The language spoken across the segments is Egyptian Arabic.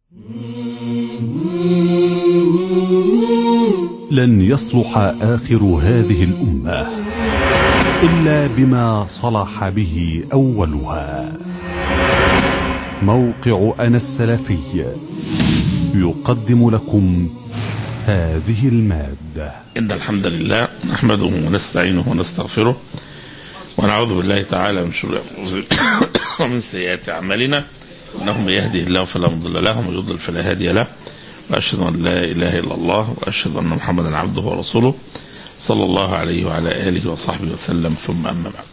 لن يصلح آخر هذه الأمة إلا بما صلح به أولها موقع أنا السلفي يقدم لكم هذه المادة إن الحمد لله نحمده ونستعينه ونستغفره ونعوذ بالله تعالى من شرور أنفسنا ومن سيئات أعمالنا إنه من يهدي الله فلا مضل له ومن يضلل فلا هادي له وأشهد أن لا إله إلا الله وأشهد أن محمدا عبده ورسوله صلى الله عليه وعلى آله وصحبه وسلم ثم أما بعد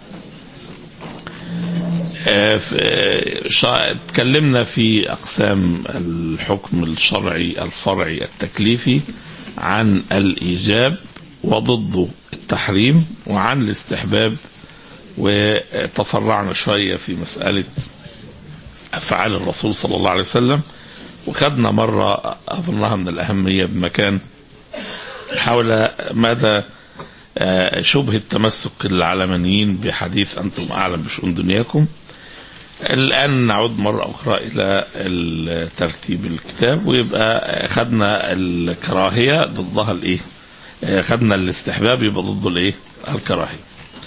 آه، ف- آه، شا- اتكلمنا في أقسام الحكم الشرعي الفرعي التكليفي عن الإيجاب وضده التحريم وعن الاستحباب وتفرعنا شوية في مسألة أفعال الرسول صلى الله عليه وسلم وخدنا مرة أظنها من الأهمية بمكان حول مدى آه، شبه التمسك العلمانيين بحديث أنتم أعلم بشؤون دنياكم الآن نعود مرة أخرى إلى ال- ترتيب الكتاب ويبقى خدنا الكراهية ضدها الإيه؟ آه، خدنا الاستحباب يبقى ضد الإيه؟ الكراهية.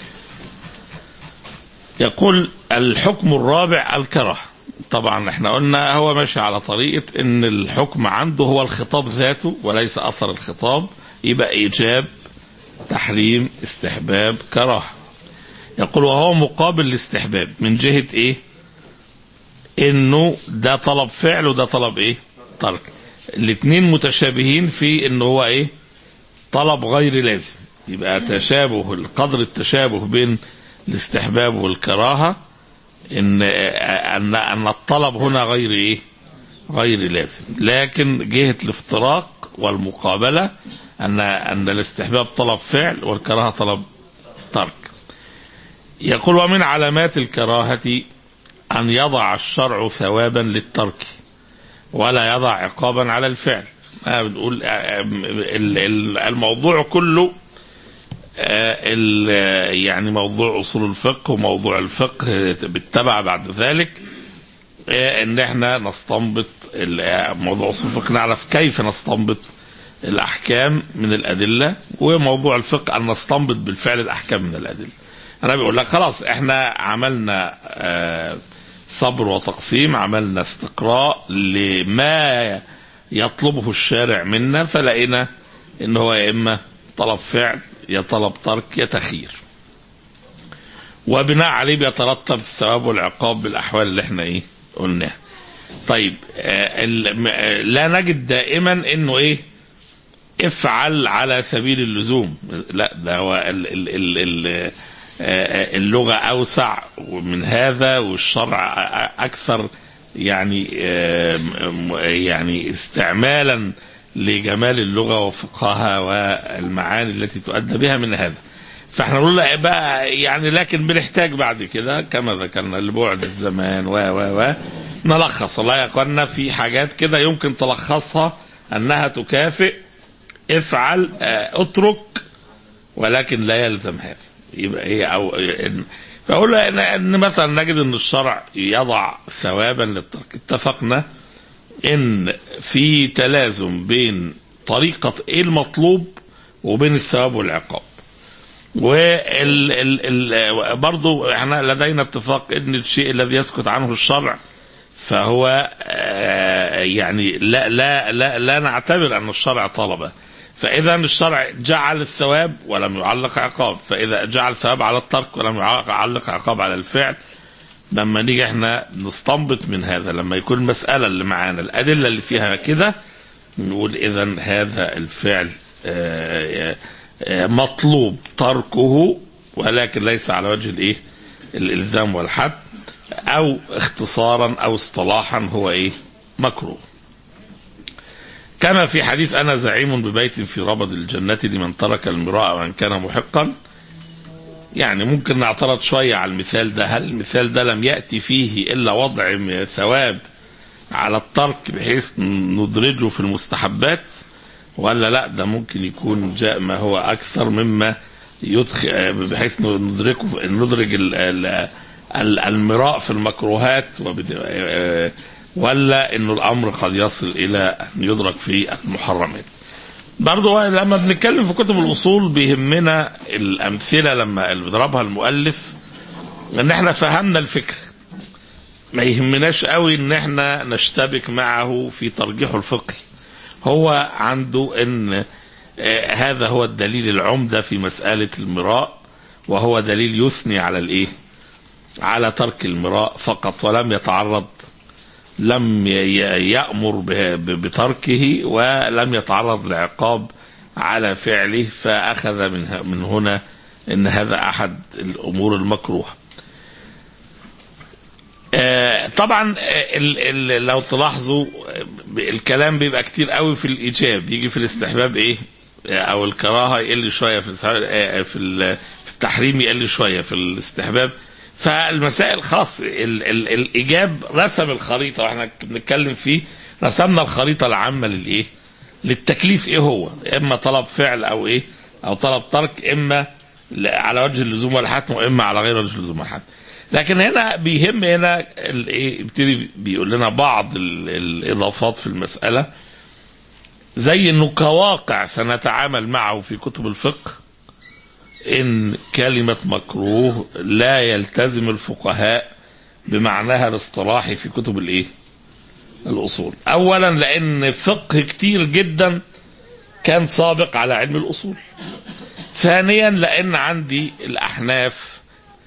يقول الحكم الرابع الكراهة. طبعا احنا قلنا هو ماشي على طريقة ان الحكم عنده هو الخطاب ذاته وليس اثر الخطاب يبقى ايجاب تحريم استحباب كراهة يقول وهو مقابل الاستحباب من جهة ايه انه ده طلب فعل وده طلب ايه ترك الاثنين متشابهين في ان هو ايه طلب غير لازم يبقى تشابه القدر التشابه بين الاستحباب والكراهه ان ان ان الطلب هنا غير ايه غير لازم لكن جهه الافتراق والمقابله ان ان الاستحباب طلب فعل والكراهه طلب ترك يقول ومن علامات الكراهه ان يضع الشرع ثوابا للترك ولا يضع عقابا على الفعل ما بنقول آه، ال- ال- الموضوع كله آه، ال- يعني موضوع اصول الفقه وموضوع الفقه بالتبع بعد ذلك آه، ان احنا نستنبط ال- آه، موضوع اصول الفقه نعرف كيف نستنبط الاحكام من الادله وموضوع الفقه ان نستنبط بالفعل الاحكام من الادله انا بيقول لك خلاص احنا عملنا آه، صبر وتقسيم عملنا استقراء لما يطلبه الشارع منا فلقينا ان هو يا اما طلب فعل يا طلب ترك يا تخيير وبناء عليه بيترتب الثواب والعقاب بالاحوال اللي احنا ايه قلناها طيب آه ال- م- آه، لا نجد دائما انه ايه افعل على سبيل اللزوم لا ده هو ال ال ال ال آه، اللغة أوسع من هذا والشرع أكثر يعني آه، م- يعني استعمالا لجمال اللغة وفقهها والمعاني التي تؤدى بها من هذا فاحنا نقول لا بقى يعني لكن بنحتاج بعد كده كما ذكرنا لبعد الزمان و و و نلخص والله يا اخوانا في حاجات كده يمكن تلخصها انها تكافئ افعل آه، اترك ولكن لا يلزم هذا يبقى ايه او إن فاقول ان ان مثلا نجد ان الشرع يضع ثوابا للترك اتفقنا ان في تلازم بين طريقه ايه المطلوب وبين الثواب والعقاب وال ال ال برضو احنا لدينا اتفاق ان الشيء الذي يسكت عنه الشرع فهو آه، يعني لا لا لا لا نعتبر ان الشرع طلبه فاذا الشرع جعل الثواب ولم يعلق عقاب فاذا جعل ثواب على الترك ولم يعلق عقاب على الفعل لما نيجي احنا نستنبط من هذا لما يكون المساله اللي معانا الادله اللي فيها كده نقول اذا هذا الفعل آه، آه، مطلوب تركه ولكن ليس على وجه الايه الالزام والحد او اختصارا او اصطلاحا هو ايه مكروه كما في حديث انا زعيم ببيت في ربض الجنه لمن ترك المراء وان كان محقا يعني ممكن نعترض شويه على المثال ده هل المثال ده لم ياتي فيه الا وضع م- ثواب على الترك بحيث ندرجه في المستحبات ولا لا ده ممكن يكون جاء ما هو اكثر مما يدخل بحيث ندركه ندرج ال- ال- ال- المراء في المكروهات وبد- ولا انه الامر قد يصل الى ان يدرك في المحرمات برضه لما بنتكلم في كتب الاصول بيهمنا الامثله لما اللي بيضربها المؤلف ان احنا فهمنا الفكره ما يهمناش قوي ان احنا نشتبك معه في ترجيحه الفقهي هو عنده ان آه، هذا هو الدليل العمده في مساله المراء وهو دليل يثني على الايه على ترك المراء فقط ولم يتعرض لم ي- ي- يأمر به- ب- بتركه ولم يتعرض لعقاب على فعله فأخذ من ه- من هنا أن هذا أحد الأمور المكروهة. آه، طبعا آه، ال- ال- لو تلاحظوا آه، الكلام بيبقى كتير قوي في الإيجاب يجي في الاستحباب إيه آه، أو الكراهة يقل شوية في الاستحباب- آه، في ال- في التحريم يقل شوية في الاستحباب فالمسائل خلاص ال ال الإيجاب رسم الخريطة واحنا بنتكلم فيه رسمنا الخريطة العامة للإيه للتكليف إيه هو إما طلب فعل أو إيه أو طلب ترك إما ل- على وجه اللزوم والحتم وإما على غير وجه اللزوم والحتم لكن هنا بيهم هنا الايه يبتدي بيقول لنا بعض ال- الاضافات في المساله زي انه كواقع سنتعامل معه في كتب الفقه ان كلمه مكروه لا يلتزم الفقهاء بمعناها الاصطلاحي في كتب الايه؟ الاصول. اولا لان فقه كتير جدا كان سابق على علم الاصول. ثانيا لان عندي الاحناف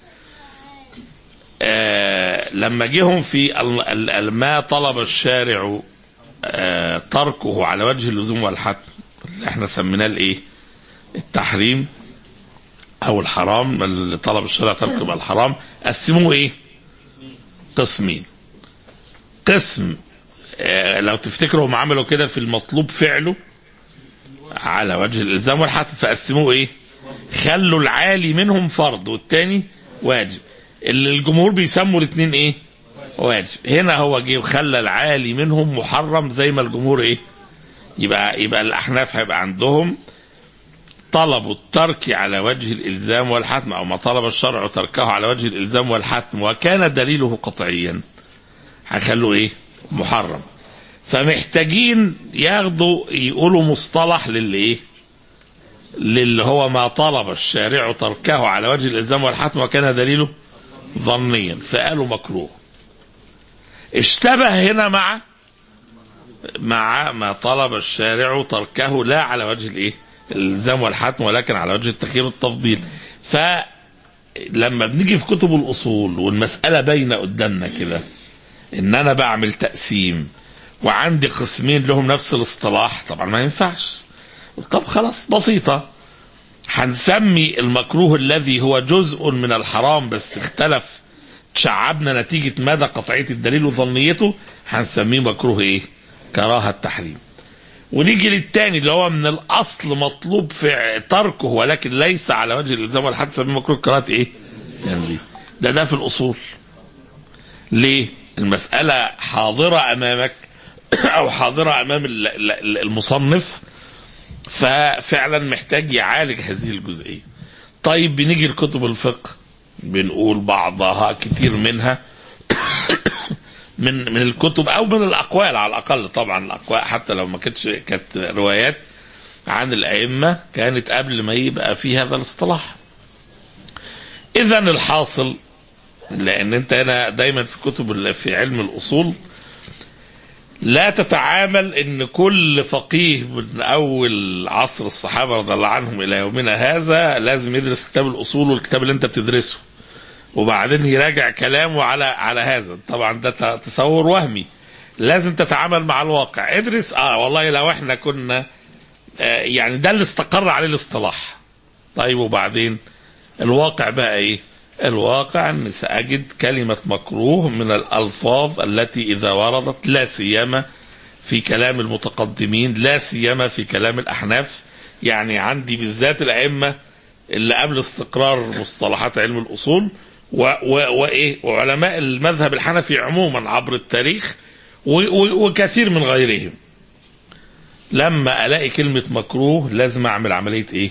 آه لما جيهم في ال- ال- ال- ما طلب الشارع آه تركه على وجه اللزوم والحتم اللي احنا سميناه الايه؟ التحريم او الحرام اللي طلب الشارع تركه يبقى الحرام قسموه ايه؟ قسمين. قسم آه لو تفتكروا هم عملوا كده في المطلوب فعله على وجه الالزام والحتم فقسموه ايه؟ خلوا العالي منهم فرض والتاني واجب. اللي الجمهور بيسموا الاثنين ايه؟ واجب. هنا هو جه وخلى العالي منهم محرم زي ما الجمهور ايه؟ يبقى يبقى الاحناف هيبقى عندهم طلبوا الترك على وجه الالزام والحتم او ما طلب الشرع تركه على وجه الالزام والحتم وكان دليله قطعيا هيخلوه ايه؟ محرم. فمحتاجين ياخدوا يقولوا مصطلح للي ايه؟ للي هو ما طلب الشارع تركه على وجه الالزام والحتم وكان دليله ظنيا فقالوا مكروه اشتبه هنا مع مع ما طلب الشارع تركه لا على وجه الايه الالزام والحتم ولكن على وجه التخيير والتفضيل فلما بنيجي في كتب الاصول والمساله باينه قدامنا كده ان انا بعمل تقسيم وعندي قسمين لهم نفس الاصطلاح طبعا ما ينفعش طب خلاص بسيطه هنسمي المكروه الذي هو جزء من الحرام بس اختلف تشعبنا نتيجة مدى قطعية الدليل وظنيته هنسميه مكروه ايه كراهة تحريم ونيجي للتاني اللي هو من الأصل مطلوب في تركه ولكن ليس على وجه الإلزام ولا حد سميه مكروه كراهة ايه تنزيه ده ده في الأصول ليه المسألة حاضرة أمامك أو حاضرة أمام ال- ال- المصنف ففعلا محتاج يعالج هذه الجزئيه. طيب بنيجي لكتب الفقه بنقول بعضها كتير منها من من الكتب او من الاقوال على الاقل طبعا الاقوال حتى لو ما كانتش كانت روايات عن الائمه كانت قبل ما يبقى في هذا الاصطلاح. اذا الحاصل لان انت هنا دايما في كتب ال- في علم الاصول لا تتعامل ان كل فقيه من اول عصر الصحابه رضي الله عنهم الى يومنا هذا لازم يدرس كتاب الاصول والكتاب اللي انت بتدرسه وبعدين يراجع كلامه على على هذا طبعا ده ت- تصور وهمي لازم تتعامل مع الواقع ادرس اه والله لو احنا كنا آه يعني ده اللي استقر عليه الاصطلاح طيب وبعدين الواقع بقى ايه الواقع ان ساجد كلمه مكروه من الالفاظ التي اذا وردت لا سيما في كلام المتقدمين لا سيما في كلام الاحناف يعني عندي بالذات الائمه اللي قبل استقرار مصطلحات علم الاصول و و وايه وعلماء المذهب الحنفي عموما عبر التاريخ و و وكثير من غيرهم لما الاقي كلمه مكروه لازم اعمل عمليه ايه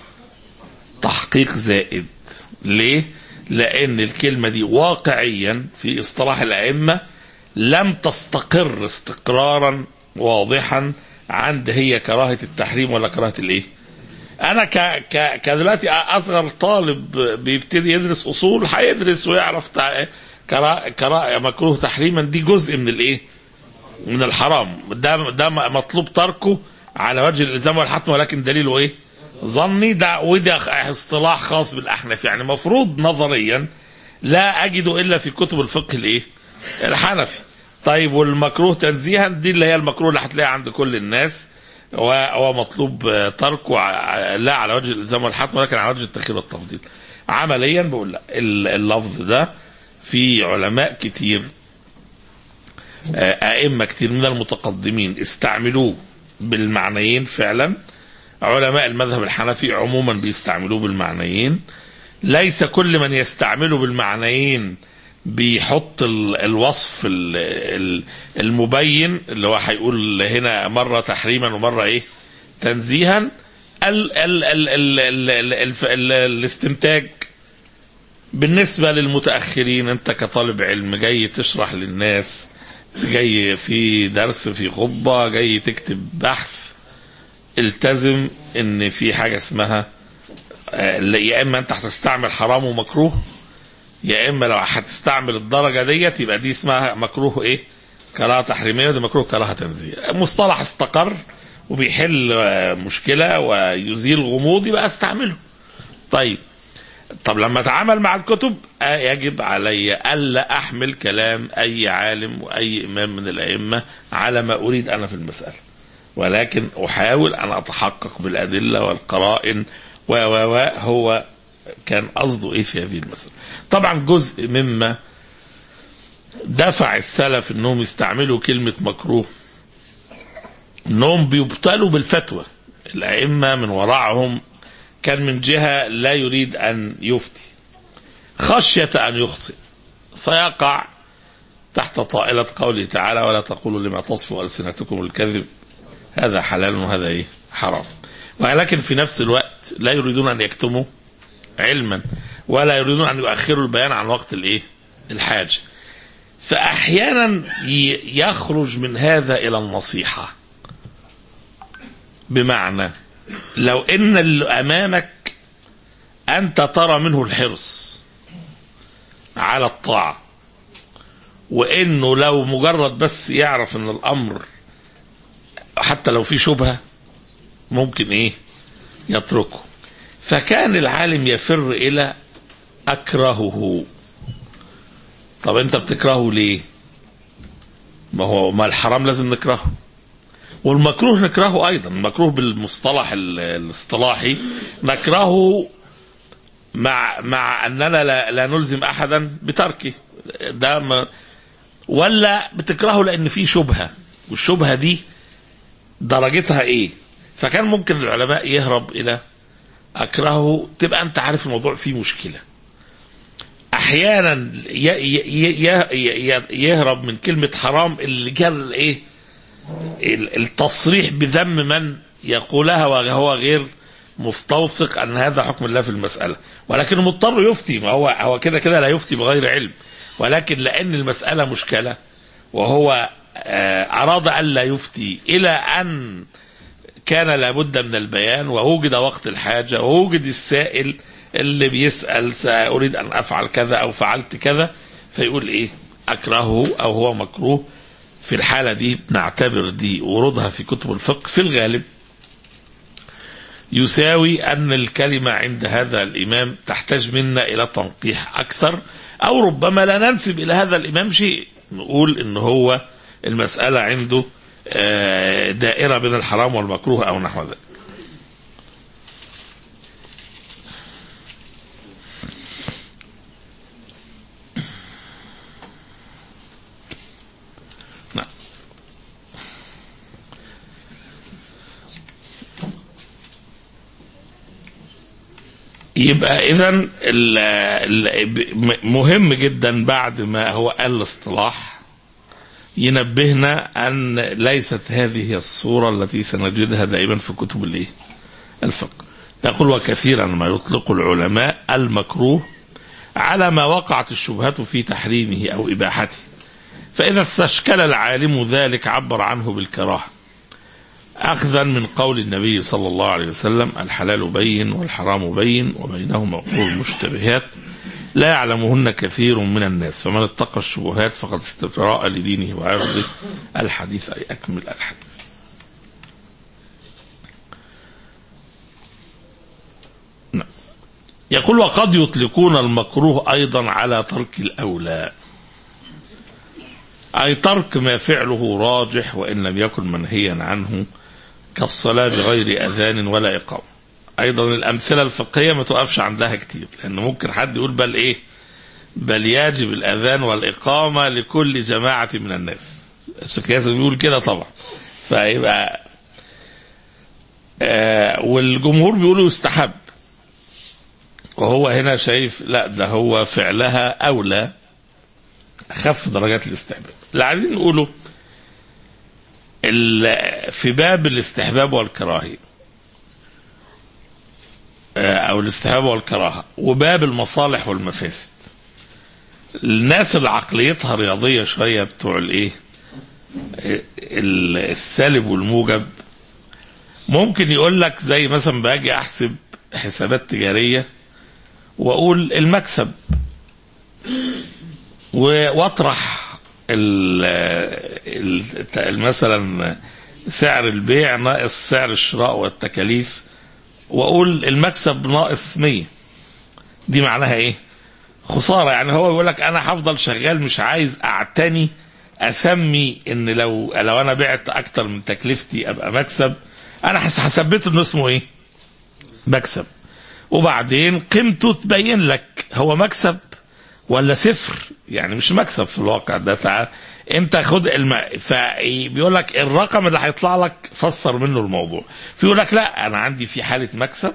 تحقيق زائد ليه لان الكلمه دي واقعيا في اصطلاح الائمه لم تستقر استقرارا واضحا عند هي كراهه التحريم ولا كراهه الايه؟ انا ك ك كدلوقتي اصغر طالب بيبتدي يدرس اصول هيدرس ويعرف تع... كرا... كرا... مكروه تحريما دي جزء من الايه؟ من الحرام ده ده مطلوب تركه على وجه الالزام والحتم ولكن دليله ايه؟ ظني ده وده اصطلاح خاص بالاحناف يعني مفروض نظريا لا اجده الا في كتب الفقه الايه؟ الحنفي طيب والمكروه تنزيها دي اللي هي المكروه اللي هتلاقيها عند كل الناس وهو مطلوب تركه لا على وجه الالزام والحتم ولكن على وجه التخير والتفضيل عمليا بقول لا اللفظ ده في علماء كتير ائمه كتير من المتقدمين استعملوه بالمعنيين فعلا علماء المذهب الحنفي عموما بيستعملوه بالمعنيين ليس كل من يستعمله بالمعنيين بيحط الوصف المبين اللي هو هيقول هنا مره تحريما ومره ايه تنزيها ال ال ال ال ال ال ال ال الاستنتاج بالنسبه للمتاخرين انت كطالب علم جاي تشرح للناس جاي في درس في خطبه جاي تكتب بحث التزم ان في حاجه اسمها يا اما انت هتستعمل حرام ومكروه يا اما لو هتستعمل الدرجه ديت يبقى دي اسمها مكروه ايه؟ كراهه تحريميه ودي مكروه كراهه تنزيه. مصطلح استقر وبيحل مشكله ويزيل غموض يبقى استعمله. طيب طب لما اتعامل مع الكتب يجب علي الا احمل كلام اي عالم واي امام من الائمه على ما اريد انا في المساله. ولكن احاول ان اتحقق بالادله والقرائن و و هو كان قصده ايه في هذه المسألة طبعا جزء مما دفع السلف انهم يستعملوا كلمة مكروه انهم بيبطلوا بالفتوى الائمة من وراءهم كان من جهة لا يريد ان يفتي خشية ان يخطئ فيقع تحت طائلة قوله تعالى ولا تقولوا لما تصف ألسنتكم الكذب هذا حلال وهذا ايه حرام ولكن في نفس الوقت لا يريدون ان يكتموا علما ولا يريدون ان يؤخروا البيان عن وقت الايه؟ الحاجه. فاحيانا يخرج من هذا الى النصيحه. بمعنى لو ان اللي امامك انت ترى منه الحرص على الطاعه وانه لو مجرد بس يعرف ان الامر حتى لو في شبهه ممكن ايه يتركه فكان العالم يفر الى اكرهه طب انت بتكرهه ليه ما هو ما الحرام لازم نكرهه والمكروه نكرهه ايضا المكروه بالمصطلح الاصطلاحي نكرهه مع مع اننا لا, لا نلزم احدا بتركه ده ما ولا بتكرهه لان في شبهه والشبهه دي درجتها ايه فكان ممكن العلماء يهرب الى اكرهه تبقى انت عارف الموضوع فيه مشكله احيانا يهرب من كلمه حرام اللي جر ايه التصريح بذم من يقولها وهو غير مستوثق ان هذا حكم الله في المساله ولكن مضطر يفتي ما هو هو كده كده لا يفتي بغير علم ولكن لان المساله مشكله وهو اراد الا يفتي الى ان كان لابد من البيان ووجد وقت الحاجة ووجد السائل اللي بيسأل سأريد أن أفعل كذا أو فعلت كذا فيقول إيه أكرهه أو هو مكروه في الحالة دي نعتبر دي ورودها في كتب الفقه في الغالب يساوي أن الكلمة عند هذا الإمام تحتاج منا إلى تنقيح أكثر أو ربما لا ننسب إلى هذا الإمام شيء نقول إن هو المسألة عنده دائرة بين الحرام والمكروه أو نحو ذلك نعم. يبقى اذا مهم جدا بعد ما هو قال الاصطلاح ينبهنا ان ليست هذه هي الصوره التي سنجدها دائما في كتب الايه؟ الفقه. يقول وكثيرا ما يطلق العلماء المكروه على ما وقعت الشبهة في تحريمه او اباحته. فإذا استشكل العالم ذلك عبر عنه بالكراهة أخذا من قول النبي صلى الله عليه وسلم الحلال بين والحرام بين وبينهما أمور مشتبهات لا يعلمهن كثير من الناس فمن اتقى الشبهات فقد استبراء لدينه وعرضه الحديث أي أكمل الحديث نعم. يقول وقد يطلقون المكروه أيضا على ترك الأولى أي ترك ما فعله راجح وإن لم يكن منهيا عنه كالصلاة بغير أذان ولا إقامة أيضا الأمثلة الفقهية ما توقفش عندها كتير لأن ممكن حد يقول بل إيه بل يجب الأذان والإقامة لكل جماعة من الناس الشيخ بيقول كده طبعا فيبقى آه والجمهور بيقولوا يستحب وهو هنا شايف لا ده هو فعلها أولى أخف درجات الاستحباب اللي عايزين نقوله في باب الاستحباب والكراهية أو الاستحباب والكراهة وباب المصالح والمفاسد الناس اللي عقليتها رياضية شوية بتوع الايه السالب والموجب ممكن يقول لك زي مثلا باجي احسب حسابات تجارية واقول المكسب واطرح مثلا سعر البيع ناقص سعر الشراء والتكاليف واقول المكسب ناقص 100 دي معناها ايه خساره يعني هو يقول لك انا هفضل شغال مش عايز اعتني اسمي ان لو لو انا بعت اكتر من تكلفتي ابقى مكسب انا هثبته انه اسمه ايه مكسب وبعدين قيمته تبين لك هو مكسب ولا صفر يعني مش مكسب في الواقع ده تعال انت خد الم... فبيقول لك الرقم اللي هيطلع لك فسر منه الموضوع فيقول لك لا انا عندي في حاله مكسب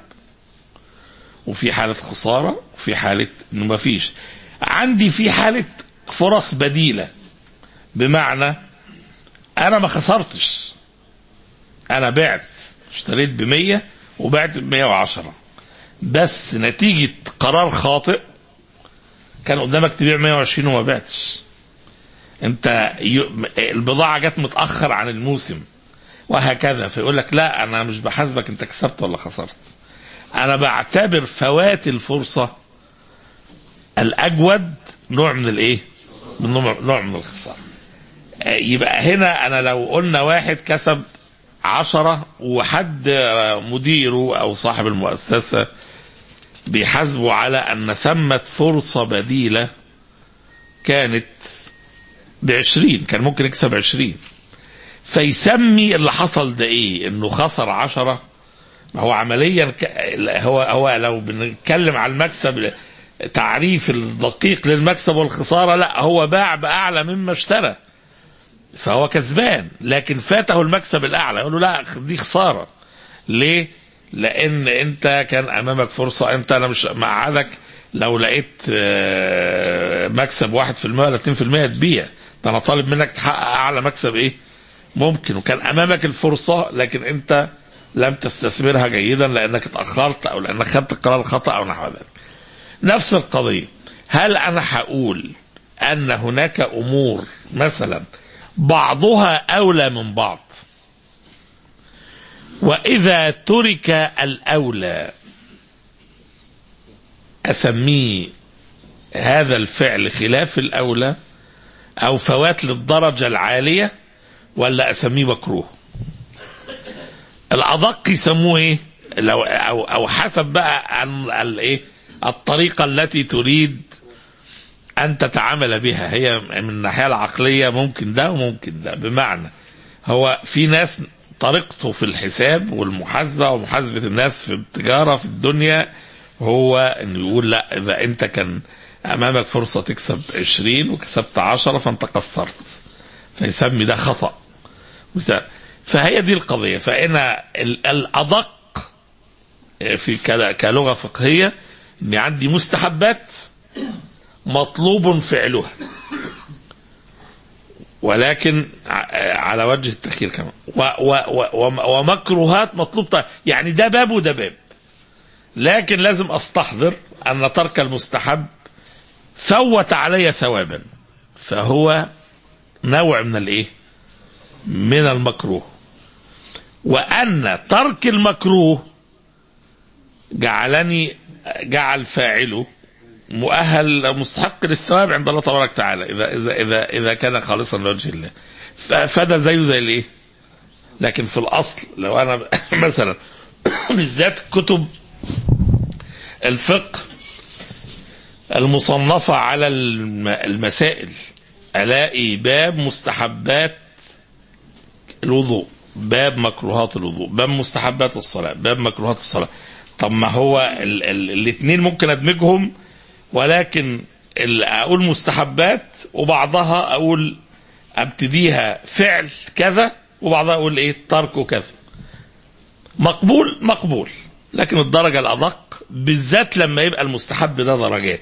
وفي حاله خساره وفي حاله انه ما فيش عندي في حاله فرص بديله بمعنى انا ما خسرتش انا بعت اشتريت ب 100 وبعت ب 110 بس نتيجه قرار خاطئ كان قدامك تبيع 120 وما بعتش انت ي... البضاعه جت متاخر عن الموسم وهكذا فيقول لك لا انا مش بحاسبك انت كسبت ولا خسرت انا بعتبر فوات الفرصه الاجود نوع من الايه من نوع, نوع من الخساره يبقى هنا انا لو قلنا واحد كسب عشرة وحد مديره او صاحب المؤسسه بيحاسبوا على ان ثمة فرصة بديلة كانت بعشرين كان ممكن يكسب عشرين فيسمي اللي حصل ده ايه انه خسر عشرة هو عمليا ك... هو هو لو بنتكلم على المكسب تعريف الدقيق للمكسب والخسارة لا هو باع بأعلى مما اشترى فهو كسبان لكن فاته المكسب الأعلى يقول له لا دي خسارة ليه لان انت كان امامك فرصه انت انا مش مقعدك لو لقيت مكسب 1% ولا 2% تبيع ده انا طالب منك تحقق اعلى مكسب ايه ممكن وكان امامك الفرصه لكن انت لم تستثمرها جيدا لانك اتاخرت او لانك خدت قرار خطا او نحو ذلك نفس القضيه هل انا هقول ان هناك امور مثلا بعضها اولى من بعض وإذا ترك الأولى أسميه هذا الفعل خلاف الأولى أو فوات للدرجة العالية ولا أسميه مكروه الأدق يسموه إيه لو أو, أو حسب بقى عن الإيه الطريقة التي تريد أن تتعامل بها هي من الناحية العقلية ممكن ده وممكن ده بمعنى هو في ناس طريقته في الحساب والمحاسبة ومحاسبة الناس في التجارة في الدنيا هو انه يقول لا اذا انت كان امامك فرصة تكسب 20 وكسبت 10 فانت قصرت فيسمي ده خطأ فهي دي القضية فإن الأدق في كلغة فقهية إن عندي مستحبات مطلوب فعلها ولكن على وجه التخيير كمان و و و ومكروهات مطلوب طيب يعني ده باب وده باب لكن لازم استحضر ان ترك المستحب فوت علي ثوابا فهو نوع من الايه من المكروه وان ترك المكروه جعلني جعل فاعله مؤهل مستحق للثواب عند الله تبارك وتعالى اذا اذا اذا اذا كان خالصا لوجه الله ف- فده زيه زي الايه لكن في الاصل لو انا مثلا بالذات كتب الفقه المصنفة على الم- المسائل ألاقي باب مستحبات الوضوء باب مكروهات الوضوء باب مستحبات الصلاة باب مكروهات الصلاة طب ما هو ال- ال- الاثنين ممكن أدمجهم ولكن ال- أقول مستحبات وبعضها أقول أبتديها فعل كذا وبعضها أقول إيه ترك كذا مقبول مقبول لكن الدرجة الأدق بالذات لما يبقى المستحب ده درجات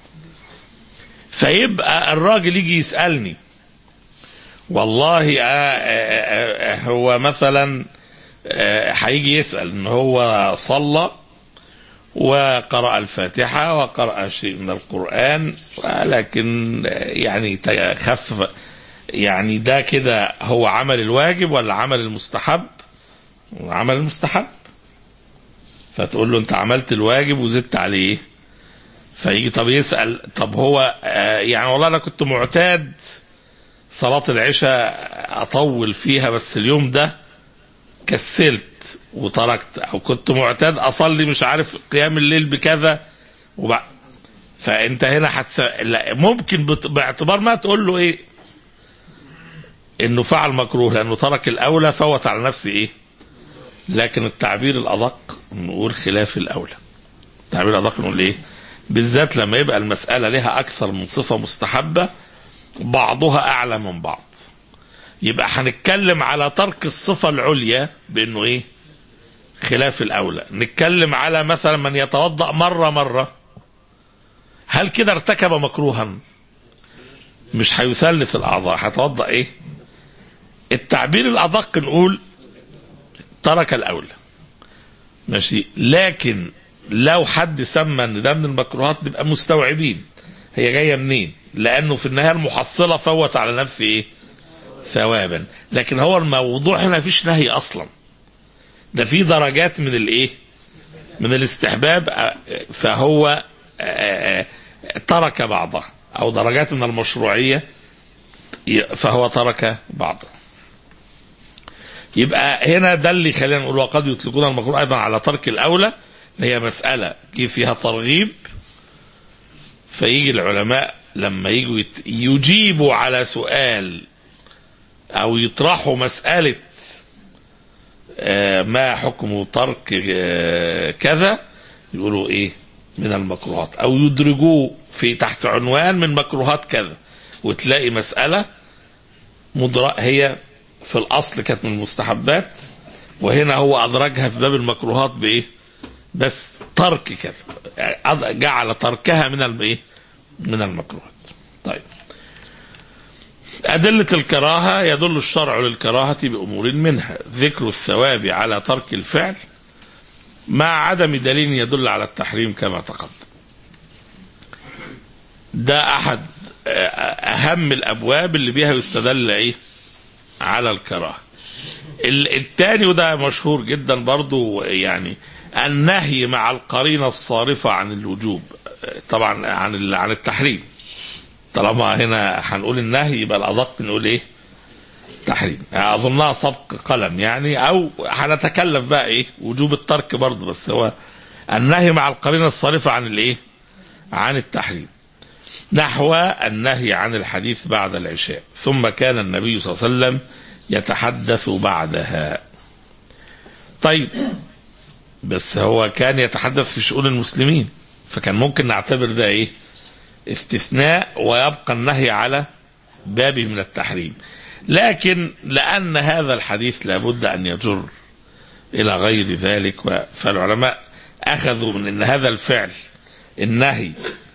فيبقى الراجل يجي يسألني والله آه آه آه هو مثلا آه، هيجي يسأل ان هو صلى وقرأ الفاتحة وقرأ شيء من القرآن لكن آه، يعني خف يعني ده كده هو عمل الواجب ولا عمل المستحب عمل المستحب فتقول له انت عملت الواجب وزدت عليه فيجي طب يسأل طب هو آه، يعني والله انا كنت معتاد صلاة العشاء اطول فيها بس اليوم ده كسلت وتركت او كنت معتاد اصلي مش عارف قيام الليل بكذا وبعد فانت هنا حتس... لا ممكن بت... باعتبار ما تقول له ايه انه فعل مكروه لانه ترك الاولى فوت على نفسه ايه لكن التعبير الادق نقول خلاف الاولى التعبير الادق نقول ايه بالذات لما يبقى المساله لها اكثر من صفه مستحبه بعضها اعلى من بعض يبقى هنتكلم على ترك الصفه العليا بانه ايه خلاف الاولى نتكلم على مثلا من يتوضا مره مره هل كده ارتكب مكروها مش هيثلث الاعضاء هيتوضا ايه التعبير الادق نقول ترك الاولى ماشي لكن لو حد سمى ان ده من المكروهات نبقى مستوعبين هي جايه منين لانه في النهايه المحصله فوت على نفسه ايه ثوابا لكن هو الموضوع هنا مفيش نهي اصلا ده في درجات من الايه من الاستحباب آه، فهو آه، آه، ترك بعضها او درجات من المشروعيه ي- فهو ترك بعضها يبقى هنا ده اللي خلينا نقول وقد يطلقون المكروه ايضا على ترك الاولى اللي هي مساله جه فيها ترغيب فيجي العلماء لما يجوا يت- يجيبوا على سؤال او يطرحوا مساله آه، ما حكم ترك آه، كذا يقولوا ايه من المكروهات او يدرجوه في تحت عنوان من مكروهات كذا وتلاقي مساله مدرأ هي في الاصل كانت من المستحبات وهنا هو ادرجها في باب المكروهات بايه بس ترك كذا يعني جعل تركها من الايه من المكروهات طيب أدلة الكراهة يدل الشرع للكراهة بأمور منها ذكر الثواب على ترك الفعل مع عدم دليل يدل على التحريم كما تقدم ده أحد آه، أهم الأبواب اللي بيها يستدل إيه على الكراهة ال- التاني وده مشهور جدا برضو يعني النهي مع القرينة الصارفة عن الوجوب آه، طبعا عن ال- عن التحريم طالما هنا هنقول النهي يبقى الأدق نقول إيه تحريم أظنها سبق قلم يعني أو هنتكلف بقى إيه وجوب الترك برضه بس هو النهي مع القرينة الصارفة عن الإيه عن التحريم نحو النهي عن الحديث بعد العشاء ثم كان النبي صلى الله عليه وسلم يتحدث بعدها طيب بس هو كان يتحدث في شؤون المسلمين فكان ممكن نعتبر ده ايه استثناء ويبقى النهي على باب من التحريم لكن لأن هذا الحديث لابد أن يجر إلى غير ذلك و- فالعلماء أخذوا من أن هذا الفعل النهي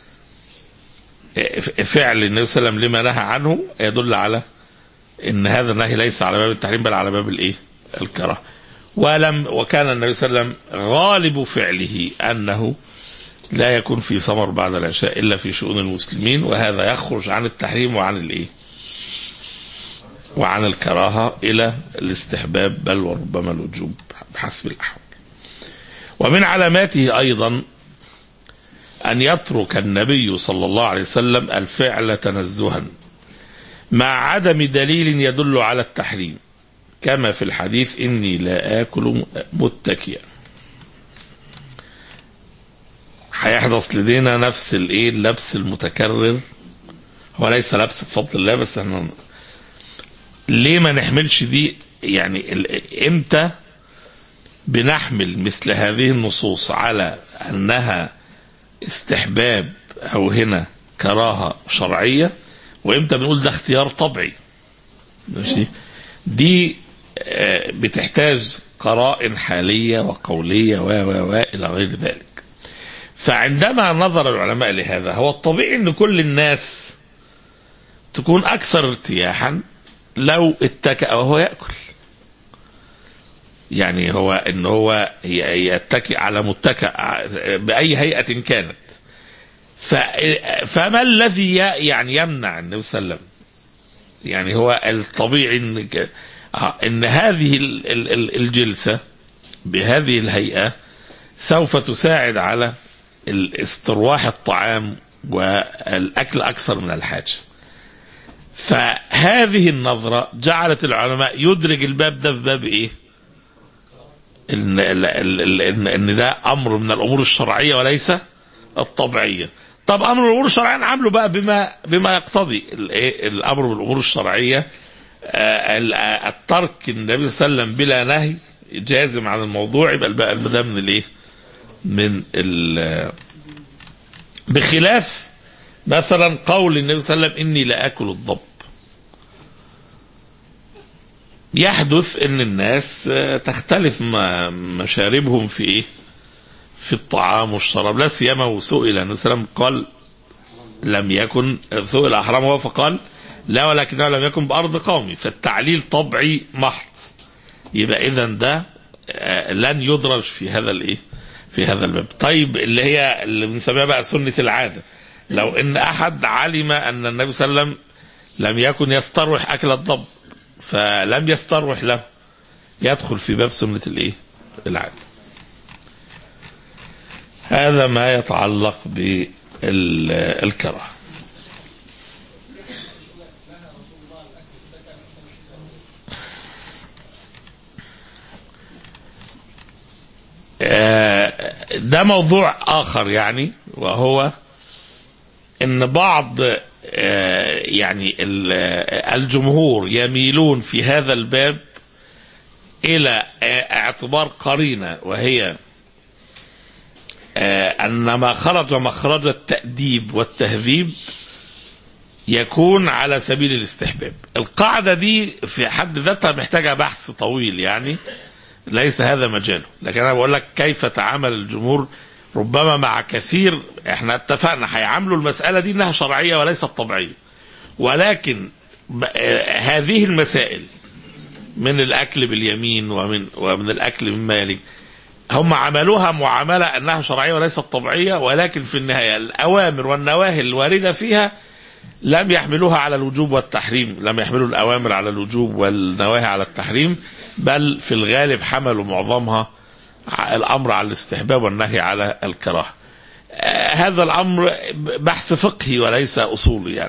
فعل النبي صلى الله عليه وسلم لما نهى عنه يدل على ان هذا النهي ليس على باب التحريم بل على باب الايه؟ الكراهه. ولم وكان النبي صلى الله عليه وسلم غالب فعله انه لا يكون في ثمر بعد العشاء الا في شؤون المسلمين وهذا يخرج عن التحريم وعن الايه؟ وعن الكراهة إلى الاستحباب بل وربما الوجوب بحسب الأحوال ومن علاماته أيضا أن يترك النبي صلى الله عليه وسلم الفعل تنزها مع عدم دليل يدل على التحريم كما في الحديث إني لا آكل متكئا هيحدث لدينا نفس الايه اللبس المتكرر هو ليس لبس بفضل الله بس احنا ليه ما نحملش دي يعني ال- امتى بنحمل مثل هذه النصوص على انها استحباب او هنا كراهه شرعيه وامتى بنقول ده اختيار طبيعي ماشي دي آه، بتحتاج قرائن حاليه وقوليه و و و الى غير ذلك فعندما نظر العلماء لهذا هو الطبيعي ان كل الناس تكون اكثر ارتياحا لو اتكأ وهو ياكل يعني هو ان هو ي- يتكئ على متكأ باي هيئه كانت ف- فما الذي ي- يعني يمنع النبي صلى الله عليه وسلم يعني هو الطبيعي ان ك- آه، ان هذه ال- ال- ال- الجلسه بهذه الهيئه سوف تساعد على استرواح الطعام والاكل اكثر من الحاجه. فهذه النظره جعلت العلماء يدرج الباب ده في باب ايه؟ ان ال- ال- ال- ان إن ده امر من الامور الشرعيه وليس الطبيعيه. طب امر من الامور الشرعيه نعامله بقى بما بما يقتضي الايه الامر بالامور الشرعيه آه، ال- آه، الترك النبي صلى الله عليه وسلم بلا نهي جازم عن الموضوع يبقى بقى ده من الايه؟ من ال بخلاف مثلا قول النبي صلى الله عليه وسلم اني لاكل الضب يحدث ان الناس آه، تختلف ما- مشاربهم في ايه في الطعام والشراب لا سيما وسئل النبي صلى الله عليه وسلم قال لم يكن سئل احرمه فقال لا ولكنه لم يكن بارض قومي فالتعليل طبعي محض يبقى اذا ده آه، لن يدرج في هذا الايه في هذا الباب طيب اللي هي اللي بنسميها بقى سنة العادة لو ان احد علم ان النبي صلى الله عليه وسلم لم يكن يستروح اكل الضب فلم يستروح له يدخل في باب سنة الايه العادة هذا ما يتعلق بالكراهه آه، ده موضوع اخر يعني وهو ان بعض آه، يعني ال- آه، الجمهور يميلون في هذا الباب الى آه، اعتبار قرينه وهي آه، ان ما خرج مخرج التاديب والتهذيب يكون على سبيل الاستحباب القاعده دي في حد ذاتها محتاجه بحث طويل يعني ليس هذا مجاله لكن انا بقول لك كيف تعامل الجمهور ربما مع كثير احنا اتفقنا هيعاملوا المساله دي انها شرعيه وليست طبيعيه ولكن ب- آه، هذه المسائل من الاكل باليمين ومن ومن الاكل مما يلي هم عملوها معامله انها شرعيه وليست طبيعيه ولكن في النهايه الاوامر والنواهي الوارده فيها لم يحملوها على الوجوب والتحريم لم يحملوا الأوامر على الوجوب والنواهي على التحريم بل في الغالب حملوا معظمها ع- الأمر على الاستحباب والنهي على الكراهة آه، هذا الأمر بحث فقهي وليس أصولي يعني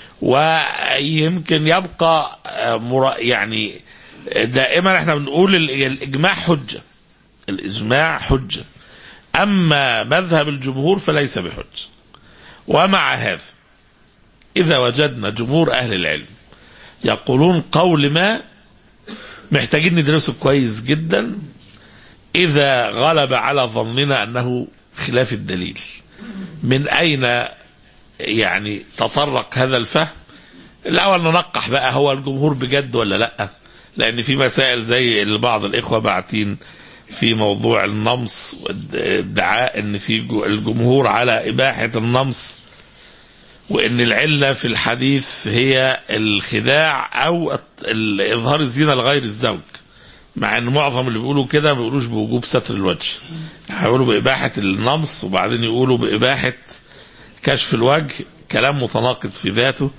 ويمكن يبقى آه، مرا- يعني دائما احنا بنقول ال- الإجماع حجة الإجماع حجة أما مذهب الجمهور فليس بحجة ومع هذا إذا وجدنا جمهور أهل العلم يقولون قول ما محتاجين ندرسه كويس جدا إذا غلب على ظننا أنه خلاف الدليل من أين يعني تطرق هذا الفهم الأول ننقح بقى هو الجمهور بجد ولا لأ لأن في مسائل زي اللي بعض الإخوة باعتين في موضوع النمص والادعاء ان في جو- الجمهور على اباحه النمص وان العله في الحديث هي الخداع او الت- ال- اظهار الزينه لغير الزوج مع ان معظم اللي بيقولوا كده ما بيقولوش بوجوب ستر الوجه هيقولوا باباحه النمص وبعدين يقولوا باباحه كشف الوجه كلام متناقض في ذاته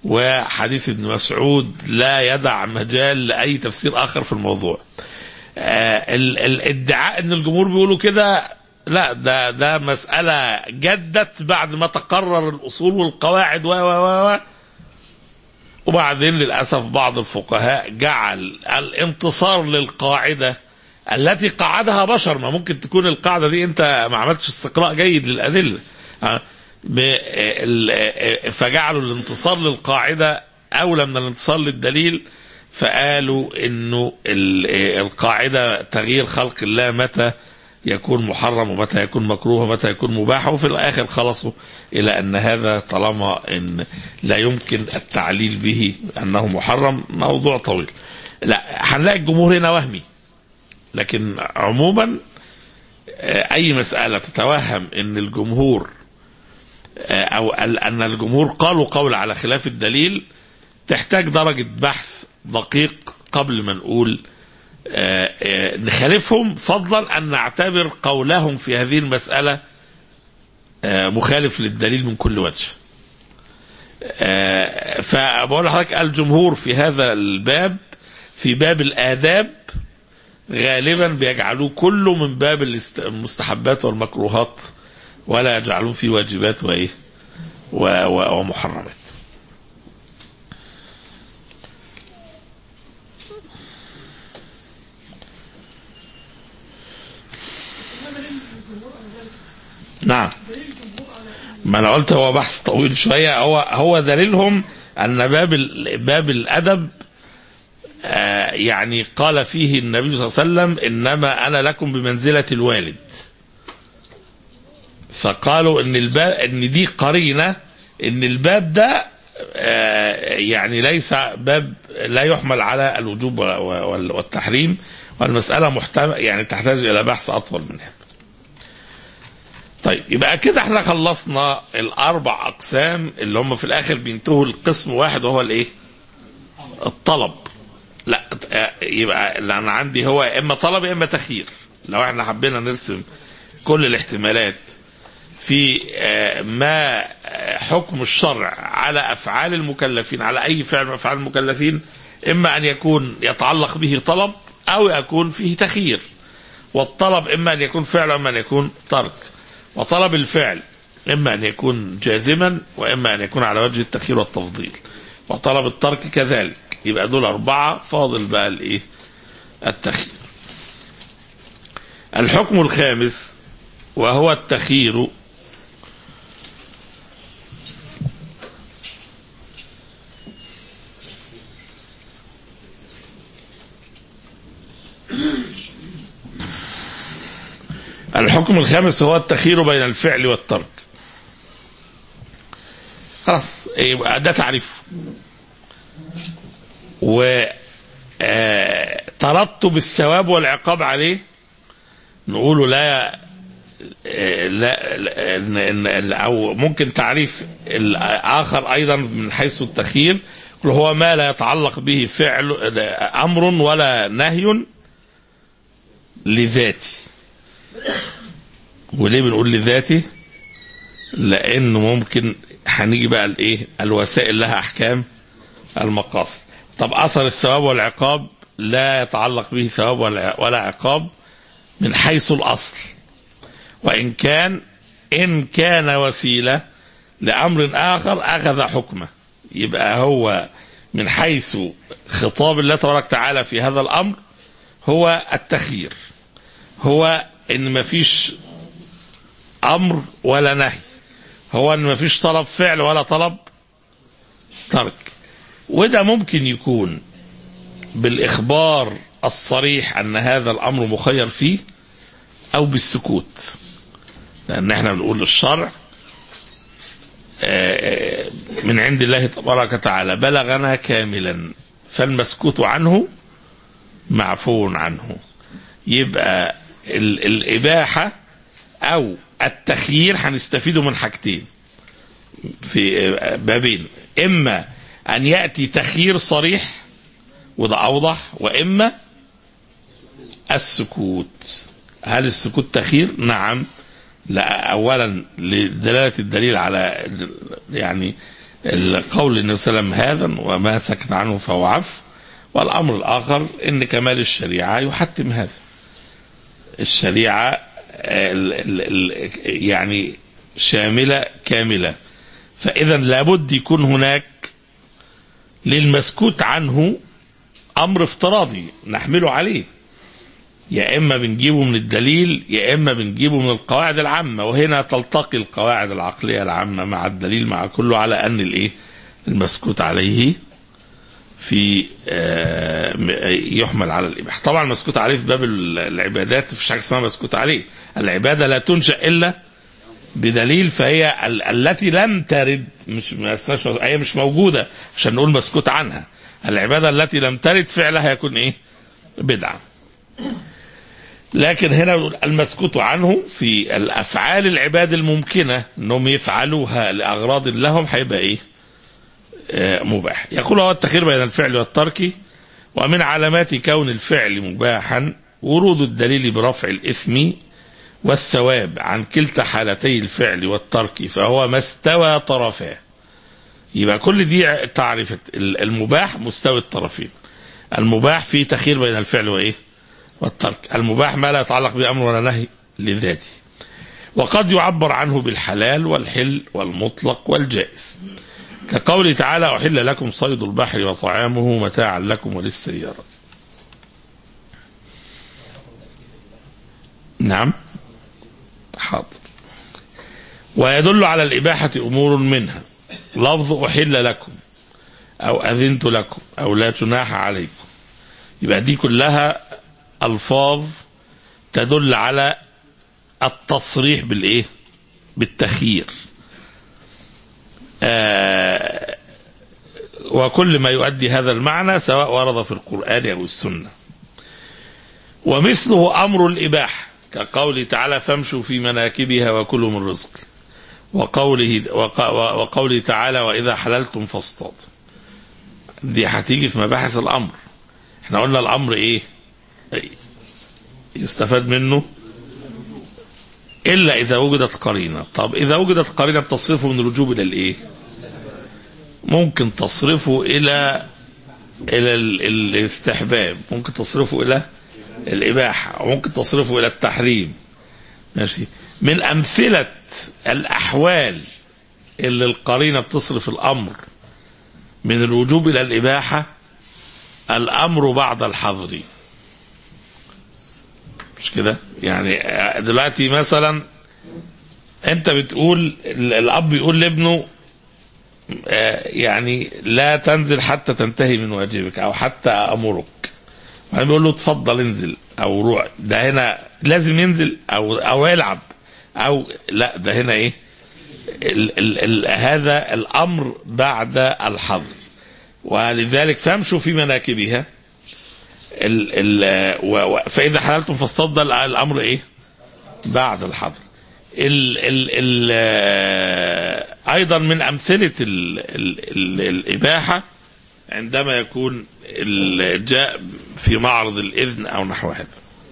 وحديث ابن مسعود لا يدع مجال لأي تفسير آخر في الموضوع آه، ال- الادعاء ان الجمهور بيقولوا كده لا ده ده مسألة جدت بعد ما تقرر الأصول والقواعد و و و و وبعدين للأسف بعض الفقهاء جعل الانتصار للقاعدة التي قعدها بشر ما ممكن تكون القاعدة دي أنت ما عملتش استقراء جيد للأدلة آه، ب- ال- فجعلوا الانتصار للقاعدة أولى من الانتصار للدليل فقالوا انه ال- القاعده تغيير خلق الله متى يكون محرم ومتى يكون مكروه ومتى يكون مباح وفي الاخر خلصوا الى ان هذا طالما ان لا يمكن التعليل به انه محرم موضوع طويل. لا هنلاقي الجمهور هنا وهمي لكن عموما آه، اي مساله تتوهم ان الجمهور آه، او ال- ان الجمهور قالوا قول على خلاف الدليل تحتاج درجة بحث دقيق قبل ما نقول آه، آه، نخالفهم فضلا أن نعتبر قولهم في هذه المسألة آه، مخالف للدليل من كل وجه آه، فبقول لحضرتك الجمهور في هذا الباب في باب الآداب غالبا بيجعلوه كله من باب الاست- المستحبات والمكروهات ولا يجعلوه في واجبات وايه و- و- ومحرمات نعم ما انا قلت هو بحث طويل شويه هو هو دليلهم ان باب ال- باب الادب آه، يعني قال فيه النبي صلى الله عليه وسلم انما انا لكم بمنزله الوالد فقالوا ان الباب ان دي قرينه ان الباب ده آه، يعني ليس باب لا يحمل على الوجوب وال- وال- والتحريم والمساله محتمل يعني تحتاج الى بحث اطول من هذا طيب يبقى كده احنا خلصنا الاربع اقسام اللي هم في الاخر بينتهوا القسم واحد وهو الايه الطلب لا آه، يبقى اللي انا عندي هو يا اما طلب يا اما تخيير لو احنا حبينا نرسم كل الاحتمالات في آه، ما آه، حكم الشرع على افعال المكلفين على اي فعل من افعال المكلفين اما ان يكون يتعلق به طلب او يكون فيه تخيير والطلب اما ان يكون فعل واما ان يكون ترك وطلب الفعل اما ان يكون جازما واما ان يكون على وجه التخيير والتفضيل وطلب الترك كذلك يبقى دول اربعه فاضل بقى الايه التخيير الحكم الخامس وهو التخيير الحكم الخامس هو التخيير بين الفعل والترك خلاص يبقى ده تعريف و آه، ترتب الثواب والعقاب عليه نقوله لا آه، لا لا- إن- إن- او ممكن تعريف الاخر ايضا من حيث التخيير هو ما لا يتعلق به فعل امر ولا نهي لذاته وليه بنقول لذاته لانه ممكن هنيجي بقى الايه الوسائل لها احكام المقاصد طب اثر الثواب والعقاب لا يتعلق به ثواب ولا ولا عقاب من حيث الاصل وان كان ان كان وسيله لامر اخر اخذ حكمه يبقى هو من حيث خطاب الله تبارك وتعالى في هذا الامر هو التخيير هو ان مفيش امر ولا نهي هو ان مفيش طلب فعل ولا طلب ترك وده ممكن يكون بالاخبار الصريح ان هذا الامر مخير فيه او بالسكوت لان احنا بنقول للشرع آه، من عند الله تبارك وتعالى بلغنا كاملا فالمسكوت عنه معفو عنه يبقى ال- الإباحة أو التخيير هنستفيده من حاجتين في بابين إما أن يأتي تخيير صريح وده أوضح وإما السكوت هل السكوت تخيير؟ نعم لا أولا لدلالة الدليل على يعني القول النبي صلى الله عليه وسلم هذا وما سكت عنه فهو عفو والأمر الآخر إن كمال الشريعة يحتم هذا الشريعة ال ال ال يعني شاملة كاملة فإذا لابد يكون هناك للمسكوت عنه أمر افتراضي نحمله عليه يا إما بنجيبه من الدليل يا إما بنجيبه من القواعد العامة وهنا تلتقي القواعد العقلية العامة مع الدليل مع كله على أن الإيه المسكوت عليه في يحمل على الإباحة طبعا مسكوت عليه في باب العبادات مفيش حاجة اسمها مسكوت عليه العبادة لا تنشأ إلا بدليل فهي ال- التي لم ترد مش ما اسمهاش- هي مش موجودة عشان نقول مسكوت عنها العبادة التي لم ترد فعلها يكون إيه بدعة لكن هنا بنقول المسكوت عنه في الافعال العباد الممكنه انهم يفعلوها لاغراض لهم هيبقى ايه؟ آه، مباح. يقول هو التخير بين الفعل والترك ومن علامات كون الفعل مباحا ورود الدليل برفع الاثم والثواب عن كلتا حالتي الفعل والترك فهو ما استوى طرفاه. يبقى كل دي تعرفة المباح مستوي الطرفين. المباح في تخير بين الفعل وايه؟ والترك المباح ما لا يتعلق بأمر ولا نهي لذاته وقد يعبر عنه بالحلال والحل والمطلق والجائز كقوله تعالى أحل لكم صيد البحر وطعامه متاعا لكم وللسيارة نعم حاضر ويدل على الإباحة أمور منها لفظ أحل لكم أو أذنت لكم أو لا جناح عليكم يبقى دي كلها ألفاظ تدل على التصريح بالإيه؟ بالتخيير. آه وكل ما يؤدي هذا المعنى سواء ورد في القرآن أو السنة. ومثله أمر الإباحة كقوله تعالى فامشوا في مناكبها وكلوا من رزق. وقوله وق- وقوله تعالى وإذا حللتم فاصطادوا. دي هتيجي في مباحث الأمر. احنا قلنا الأمر إيه؟ يستفاد منه إلا إذا وجدت قرينة طب إذا وجدت قرينة بتصرفه من الوجوب إلى الإيه ممكن تصرفه إلى إلى ال- الاستحباب ممكن تصرفه إلى الإباحة وممكن تصرفه إلى التحريم ماشي من أمثلة الأحوال اللي القرينة بتصرف الأمر من الوجوب إلى الإباحة الأمر بعد الحظر مش كده يعني دلوقتي مثلا انت بتقول ال- الاب بيقول لابنه آه، يعني لا تنزل حتى تنتهي من واجبك او حتى امرك بعدين بيقول له اتفضل انزل او روح ده هنا لازم ينزل او او يلعب او لا ده هنا ايه ال ال ال هذا الامر بعد الحظر ولذلك فامشوا في مناكبها ال ال و- و- فاذا حللتم فاصطاد ده الامر ايه؟ بعد الحظر. ال ال ال آه، ايضا من امثله ال ال ال الاباحه عندما يكون ال- جاء في معرض الاذن او نحو هذا.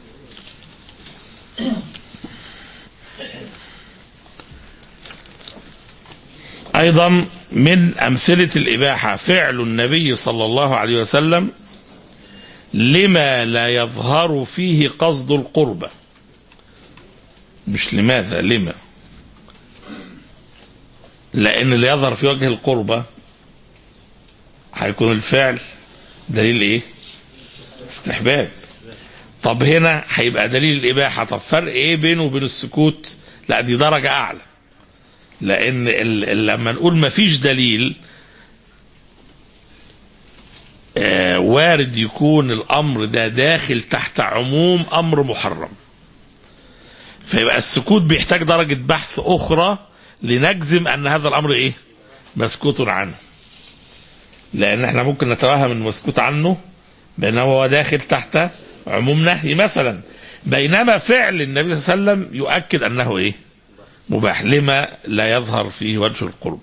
ايضا من امثله الاباحه فعل النبي صلى الله عليه وسلم لما لا يظهر فيه قصد القربة مش لماذا لما لأن اللي يظهر في وجه القربة هيكون الفعل دليل ايه استحباب طب هنا هيبقى دليل الإباحة طب فرق ايه بينه وبين السكوت لا دي درجة أعلى لأن ال- ال- لما نقول مفيش دليل آه، وارد يكون الامر ده داخل تحت عموم امر محرم فيبقى السكوت بيحتاج درجة بحث أخرى لنجزم أن هذا الأمر إيه؟ مسكوت عنه. لأن إحنا ممكن نتوهم المسكوت عنه بأنه هو داخل تحت عموم نهي مثلا بينما فعل النبي صلى الله عليه وسلم يؤكد أنه إيه؟ مباح لما لا يظهر فيه وجه القرب.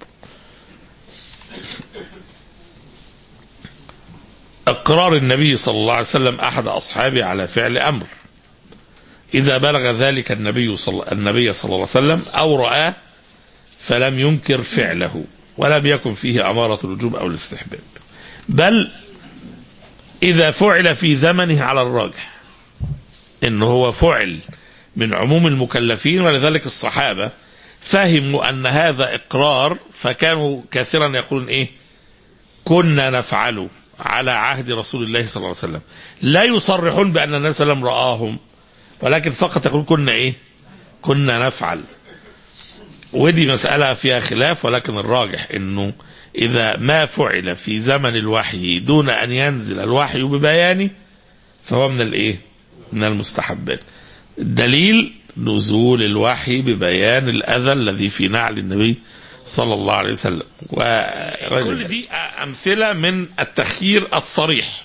اقرار النبي صلى الله عليه وسلم احد اصحابه على فعل امر اذا بلغ ذلك النبي صلى النبي صلى الله عليه وسلم او رآه فلم ينكر فعله ولم يكن فيه أمارة الوجوب أو الاستحباب بل إذا فعل في زمنه على الراجح إن هو فعل من عموم المكلفين ولذلك الصحابة فهموا أن هذا إقرار فكانوا كثيرا يقولون إيه كنا نفعله على عهد رسول الله صلى الله عليه وسلم لا يصرحون بأن النبي صلى الله عليه وسلم رآهم ولكن فقط يقول كنا إيه كنا نفعل ودي مسألة فيها خلاف ولكن الراجح انه اذا ما فعل في زمن الوحي دون ان ينزل الوحي ببيانه فهو من الايه من المستحبات الدليل نزول الوحي ببيان الاذى الذي في نعل النبي صلى الله عليه وسلم وكل دي امثله من التخيير الصريح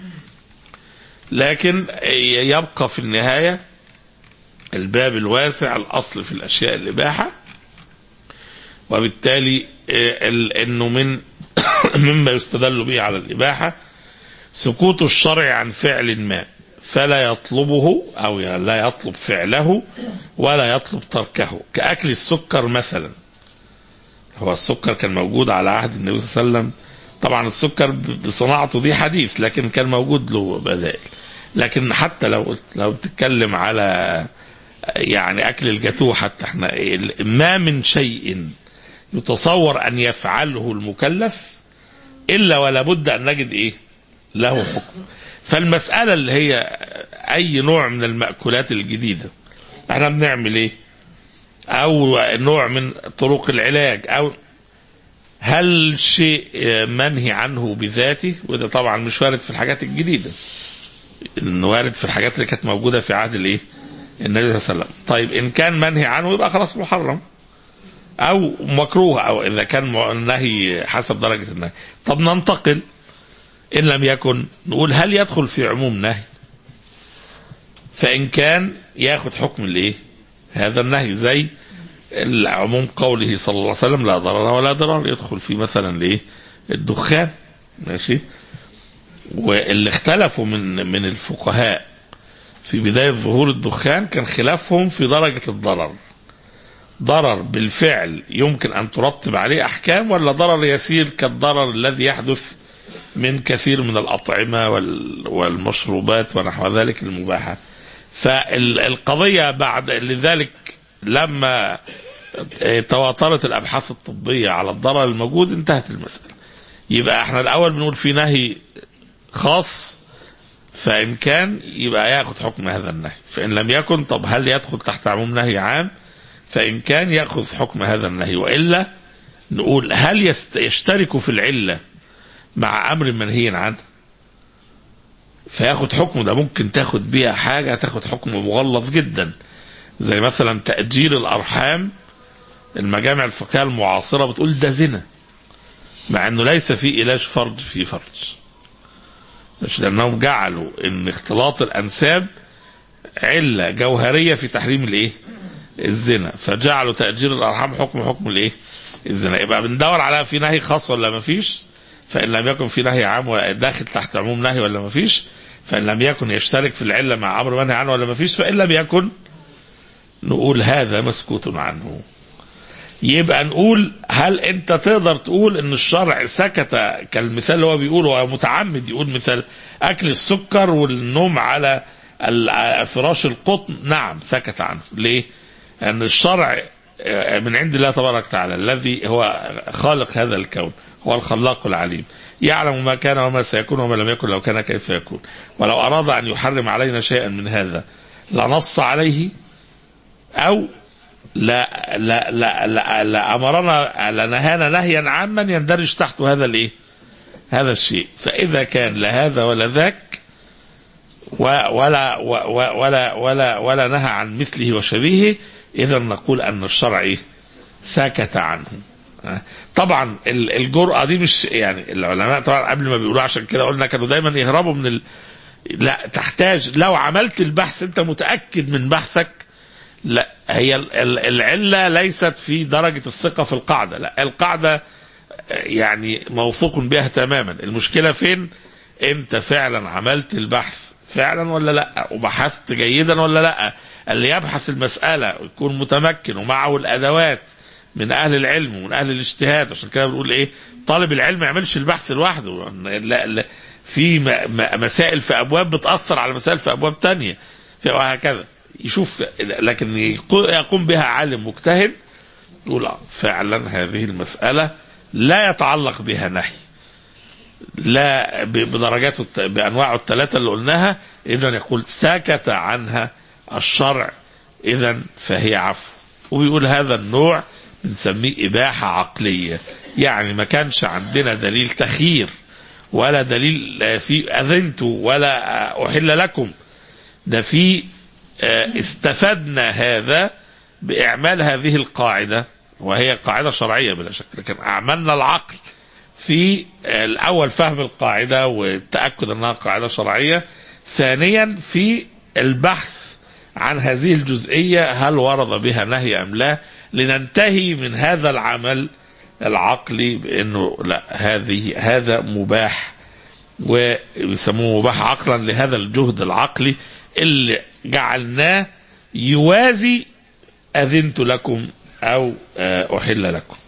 لكن يبقى في النهايه الباب الواسع الاصل في الاشياء الاباحه وبالتالي انه من مما يستدل به على الاباحه سكوت الشرع عن فعل ما فلا يطلبه او لا يطلب فعله ولا يطلب تركه كاكل السكر مثلا هو السكر كان موجود على عهد النبي صلى الله عليه وسلم طبعا السكر بصناعته دي حديث لكن كان موجود له بدائل لكن حتى لو لو بتتكلم على يعني اكل الجاتوه حتى احنا ما من شيء يتصور ان يفعله المكلف الا ولا بد ان نجد ايه له حكم فالمساله اللي هي اي نوع من الماكولات الجديده احنا بنعمل ايه او نوع من طرق العلاج او هل شيء منهي عنه بذاته وده طبعا مش وارد في الحاجات الجديده انه وارد في الحاجات اللي كانت موجوده في عهد الايه النبي صلى الله عليه وسلم طيب ان كان منهي عنه يبقى خلاص محرم او مكروه او اذا كان النهي حسب درجه النهي طب ننتقل ان لم يكن نقول هل يدخل في عموم نهي فان كان ياخذ حكم الايه هذا النهي زي عموم قوله صلى الله عليه وسلم لا ضرر ولا ضرر يدخل في مثلا الايه الدخان ماشي واللي اختلفوا من من الفقهاء في بدايه ظهور الدخان كان خلافهم في درجه الضرر ضرر بالفعل يمكن ان ترتب عليه احكام ولا ضرر يسير كالضرر الذي يحدث من كثير من الاطعمه والمشروبات ونحو ذلك المباحه فالقضيه بعد لذلك لما تواترت الابحاث الطبيه على الضرر الموجود انتهت المساله يبقى احنا الاول بنقول في نهي خاص فان كان يبقى ياخذ حكم هذا النهي فان لم يكن طب هل يدخل تحت عموم نهي عام فإن كان يأخذ حكم هذا النهي وإلا نقول هل يشترك في العلة مع أمر منهي عنه فياخد حكم ده ممكن تاخد بيها حاجة تاخد حكم مغلظ جدا زي مثلا تأجيل الأرحام المجامع الفقهية المعاصرة بتقول ده زنا مع أنه ليس في علاج فرج في فرج مش لأنهم جعلوا أن اختلاط الأنساب علة جوهرية في تحريم الإيه؟ الزنا فجعلوا تأجير الأرحام حكم حكم الإيه؟ الزنا يبقى بندور على في نهي خاص ولا ما فيش فإن لم يكن في نهي عام داخل تحت عموم نهي ولا ما فيش فإن لم يكن يشترك في العلة مع أمر منهي عنه ولا ما فيش فإن لم يكن نقول هذا مسكوت عنه يبقى نقول هل انت تقدر تقول ان الشرع سكت كالمثال اللي هو بيقوله هو متعمد يقول مثال اكل السكر والنوم على فراش القطن نعم سكت عنه ليه ان الشرع من عند الله تبارك وتعالى الذي هو خالق هذا الكون هو الخلاق العليم يعلم ما كان وما سيكون وما لم يكن لو كان كيف يكون ولو أراد أن يحرم علينا شيئا من هذا لنص عليه أو لا لا لا لا, لا أمرنا لنهانا نهيا عاما يندرج تحت هذا الإيه؟ هذا الشيء فإذا كان لا هذا ولا ذاك ولا ولا ولا ولا ولا نهى عن مثله وشبيهه إذا نقول أن الشرع سكت عنه طبعا الجرأة دي مش يعني العلماء طبعا قبل ما بيقولوا عشان كده قلنا كانوا دايما يهربوا من ال... لا تحتاج لو عملت البحث انت متأكد من بحثك لا هي العلة ليست في درجة الثقة في القاعدة لا القاعدة يعني موثوق بها تماما المشكلة فين انت فعلا عملت البحث فعلا ولا لا وبحثت جيدا ولا لا اللي يبحث المسألة ويكون متمكن ومعه الأدوات من اهل العلم ومن اهل الاجتهاد عشان كده بنقول ايه طالب العلم ما يعملش البحث لوحده لا لا في م- م- مسائل في ابواب بتاثر على مسائل في ابواب تانية في- وهكذا يشوف لكن يقو- يقوم بها عالم مجتهد يقول آه، فعلا هذه المساله لا يتعلق بها نهي لا ب- بدرجات الت- بانواعه الثلاثه اللي قلناها اذا يقول سكت عنها الشرع اذا فهي عفو وبيقول هذا النوع بنسميه اباحه عقليه يعني ما كانش عندنا دليل تخيير ولا دليل آه، في اذنت ولا آه، احل لكم ده في آه، استفدنا هذا باعمال هذه القاعده وهي قاعده شرعيه بلا شك لكن اعملنا العقل في الاول فهم القاعده والتاكد انها قاعده شرعيه ثانيا في البحث عن هذه الجزئيه هل ورد بها نهي ام لا لننتهي من هذا العمل العقلي بانه لا هذه هذا مباح ويسموه مباح عقلا لهذا الجهد العقلي اللي جعلناه يوازي اذنت لكم او آه، احل لكم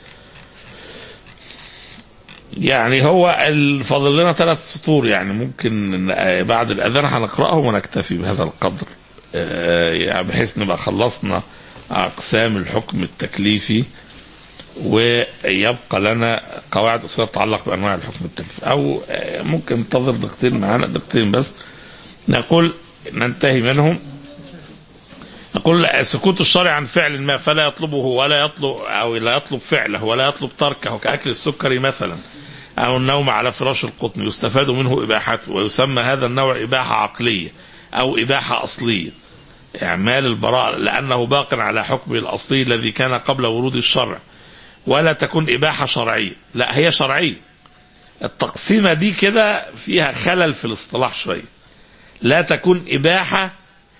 يعني هو ال- فاضل لنا ثلاث سطور يعني ممكن ن- بعد الاذان هنقراهم ونكتفي بهذا القدر آه، يعني بحيث نبقى خلصنا اقسام الحكم التكليفي ويبقى لنا قواعد اصوليه تتعلق بانواع الحكم التكليفي او آه، ممكن ننتظر دقيقتين معانا دقيقتين بس نقول ننتهي منهم نقول سكوت الشرع عن فعل ما فلا يطلبه ولا يطلب او لا يطلب فعله ولا يطلب تركه كاكل السكر مثلا او النوم على فراش القطن يستفاد منه اباحته ويسمى هذا النوع اباحه عقليه او اباحه اصليه اعمال البراءه لانه باق على حكمه الاصلي الذي كان قبل ورود الشرع ولا تكون اباحه شرعيه لا هي شرعيه التقسيمه دي كده فيها خلل في الاصطلاح شويه لا تكون اباحه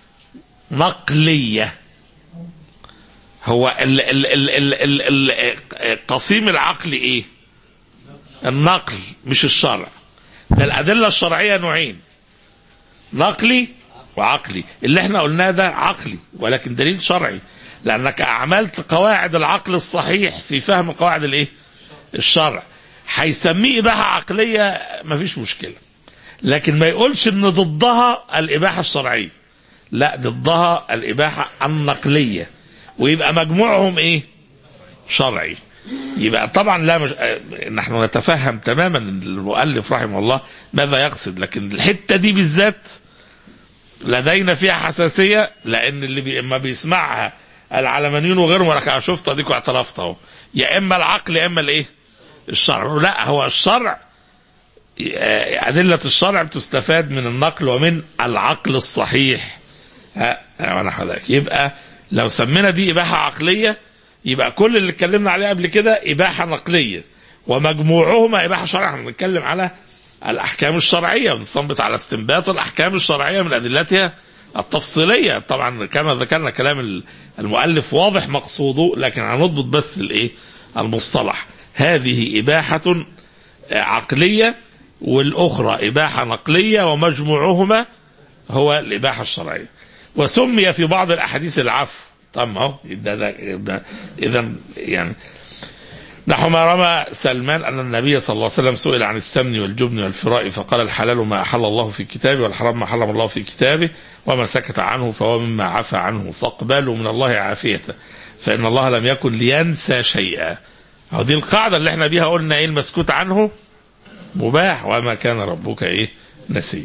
نقلية هو ال ال ال ال ال ال قصيم العقل ايه النقل مش الشرع ده الأدلة الشرعية نوعين نقلي وعقلي اللي احنا قلناه ده عقلي ولكن دليل شرعي لأنك أعملت قواعد العقل الصحيح في فهم قواعد الايه الشرع هيسميه إباحة عقلية مفيش مشكلة لكن ما يقولش ان ضدها الإباحة الشرعية لا ضدها الإباحة النقلية ويبقى مجموعهم إيه شرعي يبقى طبعا لا مش... آه، نحن نتفهم تماما إن المؤلف رحمه الله ماذا يقصد لكن الحتة دي بالذات لدينا فيها حساسية لأن اللي بي... اما بيسمعها العلمانيون وغيرهم لك أنا شفت اديك واعترفت اهو يا اما العقل يا اما الايه الشرع لا هو الشرع آه، أدلة الشرع بتستفاد من النقل ومن العقل الصحيح ها وانا حضرتك يبقى لو سمينا دي اباحه عقليه يبقى كل اللي اتكلمنا عليه قبل كده اباحه نقليه ومجموعهما اباحه شرعيه احنا بنتكلم على الاحكام الشرعيه بنستنبط على استنباط الاحكام الشرعيه من ادلتها التفصيليه طبعا كما ذكرنا كلام المؤلف واضح مقصوده لكن هنضبط بس الايه المصطلح هذه اباحه عقليه والاخرى اباحه نقليه ومجموعهما هو الاباحه الشرعيه وسمي في بعض الاحاديث العفو طب اهو ده ده ده اذا يعني نحو ما رمى سلمان ان النبي صلى الله عليه وسلم سئل عن السمن والجبن والفراء فقال الحلال ما احل الله في كتابه والحرام ما حرم الله في كتابه وما سكت عنه فهو مما عفى عنه فاقبلوا من الله عافيته فان الله لم يكن لينسى شيئا أهو دي القاعده اللي احنا بيها قلنا ايه المسكوت عنه مباح وما كان ربك ايه نسيه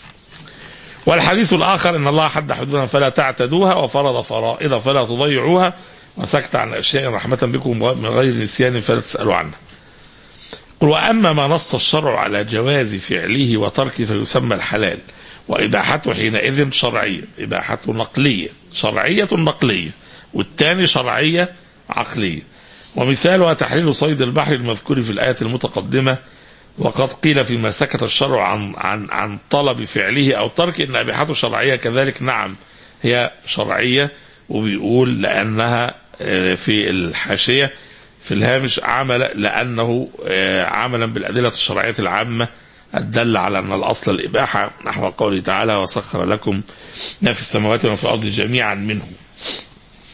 والحديث الآخر إن الله حد حدودا فلا تعتدوها وفرض فرائض فلا تضيعوها وسكت عن أشياء رحمة بكم من غير نسيان فلا تسألوا عنها قل وأما ما نص الشرع على جواز فعله وتركه فيسمى الحلال وإباحته حينئذ شرعية إباحته نقلية شرعية نقلية والثاني شرعية عقلية ومثالها تحليل صيد البحر المذكور في الآية المتقدمة وقد قيل فيما سكت الشرع عن عن عن طلب فعله او تركه ان اباحته شرعيه كذلك نعم هي شرعيه وبيقول لانها في الحاشيه في الهامش عمل لانه عملا بالادله الشرعيه العامه الدل على ان الاصل الاباحه نحو قوله تعالى وسخر لكم ما في السماوات وما في الارض جميعا منه.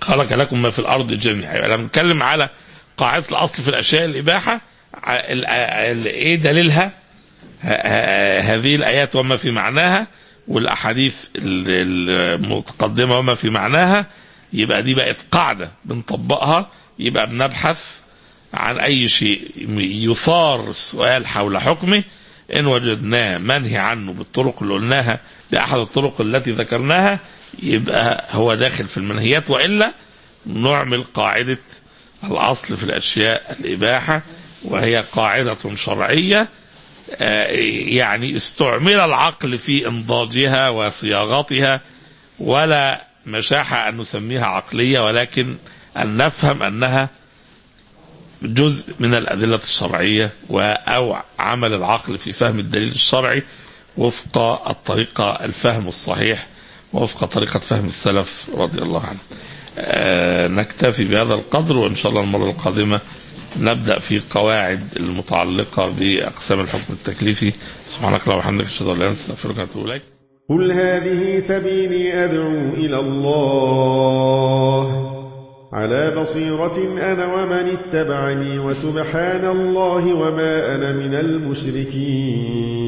خلق لكم ما في الارض جميعا يبقى لما نتكلم على قاعده الاصل في الاشياء الاباحه ع- ال- ال- ايه دليلها ه- ه- هذه الايات وما في معناها والاحاديث ال- المتقدمه وما في معناها يبقى دي بقت قاعده بنطبقها يبقى بنبحث عن اي شيء يثار السؤال حول حكمه ان وجدناه منهي عنه بالطرق اللي قلناها باحد الطرق التي ذكرناها يبقى هو داخل في المنهيات والا نعمل قاعده الاصل في الاشياء الاباحه وهي قاعده شرعيه آه، يعني استعمل العقل في انضاجها وصياغتها ولا مشاحه ان نسميها عقليه ولكن ان نفهم انها جزء من الأدلة الشرعية و- أو عمل العقل في فهم الدليل الشرعي وفق الطريقة الفهم الصحيح ووفق طريقة فهم السلف رضي الله عنه آه نكتفي بهذا القدر وإن شاء الله المرة القادمة نبدأ في قواعد المتعلقة بأقسام الحكم التكليفي سبحانك اللهم وبحمدك أشهد أن لا إله إلا أنت أستغفرك وأتوب إليك قل هذه سبيلي أدعو إلى الله على بصيرة أنا ومن اتبعني وسبحان الله وما أنا من المشركين